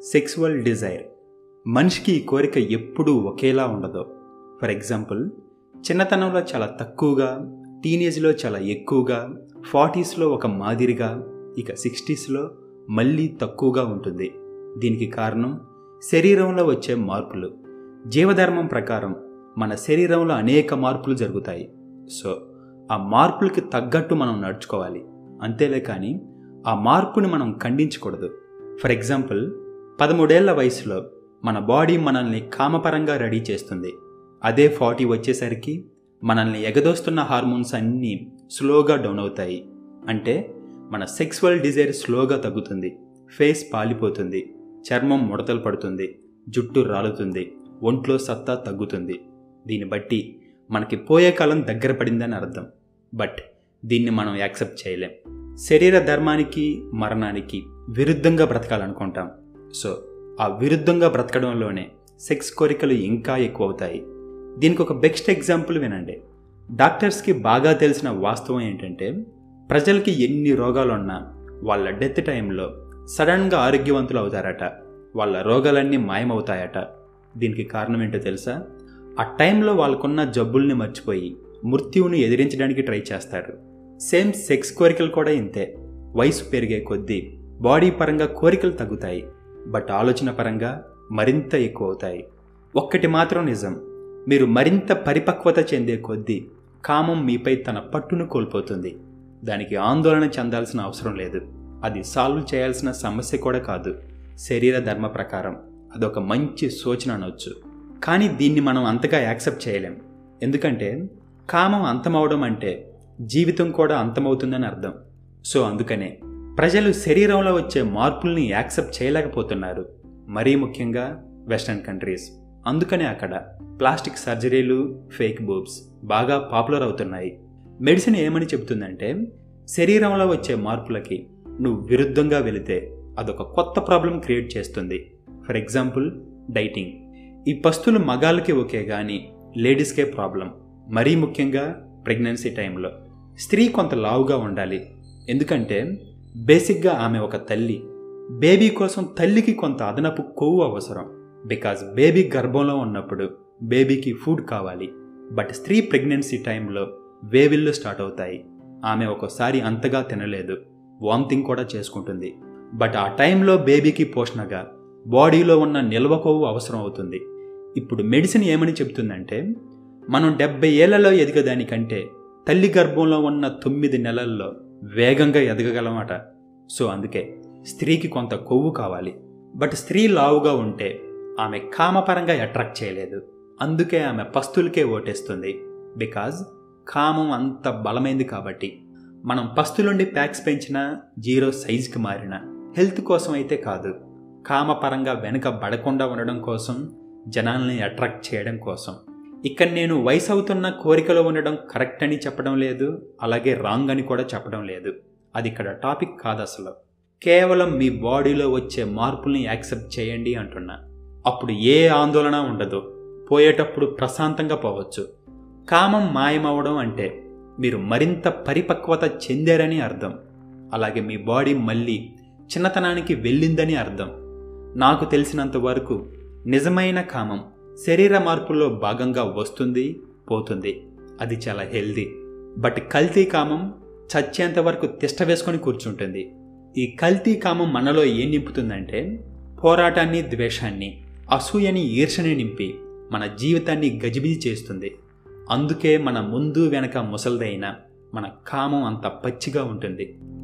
sexual Dzire మనిషికి ఈ కోరిక ఎప్పుడూ ఒకేలా ఉండదు ఫర్ ఎగ్జాంపుల్ చిన్నతనంలో చాలా తక్కువగా టీనేజ్లో చాలా ఎక్కువగా ఫార్టీస్లో ఒక మాదిరిగా ఇక సిక్స్టీస్లో మళ్ళీ తక్కువగా ఉంటుంది దీనికి కారణం శరీరంలో వచ్చే మార్పులు జీవధర్మం ప్రకారం మన శరీరంలో అనేక మార్పులు జరుగుతాయి సో ఆ మార్పులకి తగ్గట్టు మనం నడుచుకోవాలి అంతేలే కానీ ఆ మార్పుని మనం ఖండించకూడదు ఫర్ ఎగ్జాంపుల్ పదమూడేళ్ల వయసులో మన బాడీ మనల్ని కామపరంగా రెడీ చేస్తుంది అదే ఫార్టీ వచ్చేసరికి మనల్ని ఎగదోస్తున్న హార్మోన్స్ అన్నీ స్లోగా డౌన్ అవుతాయి అంటే మన సెక్సువల్ డిజైర్ స్లోగా తగ్గుతుంది ఫేస్ పాలిపోతుంది చర్మం ముడతలు పడుతుంది జుట్టు రాలుతుంది ఒంట్లో సత్తా తగ్గుతుంది దీన్ని బట్టి మనకి పోయే కాలం దగ్గర పడిందని అర్థం బట్ దీన్ని మనం యాక్సెప్ట్ చేయలేం శరీర ధర్మానికి మరణానికి విరుద్ధంగా బ్రతకాలనుకుంటాం సో ఆ విరుద్ధంగా బ్రతకడంలోనే సెక్స్ కోరికలు ఇంకా ఎక్కువ అవుతాయి దీనికి ఒక బెస్ట్ ఎగ్జాంపుల్ వినండి డాక్టర్స్కి బాగా తెలిసిన వాస్తవం ఏంటంటే ప్రజలకి ఎన్ని రోగాలున్నా వాళ్ళ డెత్ టైంలో సడన్గా ఆరోగ్యవంతులు అవుతారట వాళ్ళ రోగాలన్నీ మాయమవుతాయట దీనికి కారణం ఏంటో తెలుసా ఆ టైంలో వాళ్ళకున్న జబ్బుల్ని మర్చిపోయి మృత్యువును ఎదిరించడానికి ట్రై చేస్తారు సేమ్ సెక్స్ కోరికలు కూడా ఇంతే వయసు పెరిగే కొద్దీ బాడీ పరంగా కోరికలు తగ్గుతాయి బట్ ఆలోచన పరంగా మరింత ఎక్కువ అవుతాయి ఒక్కటి మాత్రం నిజం మీరు మరింత పరిపక్వత చెందే కొద్దీ కామం మీపై తన పట్టును కోల్పోతుంది దానికి ఆందోళన చెందాల్సిన అవసరం లేదు అది సాల్వ్ చేయాల్సిన సమస్య కూడా కాదు శరీర ధర్మ ప్రకారం అదొక మంచి సూచన అనొచ్చు కానీ దీన్ని మనం అంతగా యాక్సెప్ట్ చేయలేం ఎందుకంటే కామం అంతమవడం అంటే జీవితం కూడా అంతమవుతుందని అర్థం సో అందుకనే ప్రజలు శరీరంలో వచ్చే మార్పుల్ని యాక్సెప్ట్ చేయలేకపోతున్నారు మరీ ముఖ్యంగా వెస్టర్న్ కంట్రీస్ అందుకనే అక్కడ ప్లాస్టిక్ సర్జరీలు ఫేక్ బూబ్స్ బాగా పాపులర్ అవుతున్నాయి మెడిసిన్ ఏమని చెబుతుందంటే శరీరంలో వచ్చే మార్పులకి నువ్వు విరుద్ధంగా వెళితే అదొక కొత్త ప్రాబ్లం క్రియేట్ చేస్తుంది ఫర్ ఎగ్జాంపుల్ డైటింగ్ ఈ పస్తులు మగాళ్ళకి ఓకే కానీ లేడీస్కే ప్రాబ్లం మరీ ముఖ్యంగా ప్రెగ్నెన్సీ టైంలో స్త్రీ కొంత లావుగా ఉండాలి ఎందుకంటే బేసిక్గా ఆమె ఒక తల్లి బేబీ కోసం తల్లికి కొంత అదనపు కొవ్వు అవసరం బికాజ్ బేబీ గర్భంలో ఉన్నప్పుడు బేబీకి ఫుడ్ కావాలి బట్ స్త్రీ ప్రెగ్నెన్సీ టైంలో వేవిళ్ళు స్టార్ట్ అవుతాయి ఆమె ఒకసారి అంతగా తినలేదు వామిటింగ్ కూడా చేసుకుంటుంది బట్ ఆ టైంలో బేబీకి పోషణగా బాడీలో ఉన్న నిల్వ కొవ్వు అవసరం అవుతుంది ఇప్పుడు మెడిసిన్ ఏమని చెప్తుందంటే మనం డెబ్బై ఏళ్లలో ఎదగదానికంటే తల్లి గర్భంలో ఉన్న తొమ్మిది నెలల్లో వేగంగా ఎదగగలమట సో అందుకే స్త్రీకి కొంత కొవ్వు కావాలి బట్ స్త్రీ లావుగా ఉంటే ఆమె కామపరంగా అట్రాక్ట్ చేయలేదు అందుకే ఆమె పస్తులకే ఓటేస్తుంది బికాజ్ కామం అంత బలమైంది కాబట్టి మనం పస్తులుండి ప్యాక్స్ పెంచినా జీరో సైజుకి మారిన హెల్త్ కోసం అయితే కాదు కామపరంగా వెనుక పడకుండా ఉండడం కోసం జనాల్ని అట్రాక్ట్ చేయడం కోసం ఇక్కడ నేను వయసు అవుతున్న కోరికలో ఉండడం కరెక్ట్ అని చెప్పడం లేదు అలాగే రాంగ్ అని కూడా చెప్పడం లేదు అది ఇక్కడ టాపిక్ కాదు అసలు కేవలం మీ బాడీలో వచ్చే మార్పుల్ని యాక్సెప్ట్ చేయండి అంటున్నా అప్పుడు ఏ ఆందోళన ఉండదు పోయేటప్పుడు ప్రశాంతంగా పోవచ్చు కామం మాయమవడం అంటే మీరు మరింత పరిపక్వత చెందారని అర్థం అలాగే మీ బాడీ మళ్ళీ చిన్నతనానికి వెళ్ళిందని అర్థం నాకు తెలిసినంత వరకు నిజమైన కామం శరీర మార్పుల్లో భాగంగా వస్తుంది పోతుంది అది చాలా హెల్దీ బట్ కల్తీ కామం చచ్చేంత వరకు తిష్ట వేసుకొని కూర్చుంటుంది ఈ కల్తీ కామం మనలో ఏం నింపుతుందంటే పోరాటాన్ని ద్వేషాన్ని అసూయని ఈర్షని నింపి మన జీవితాన్ని గజిబిజి చేస్తుంది అందుకే మన ముందు వెనక ముసల్దైన మన కామం అంత పచ్చిగా ఉంటుంది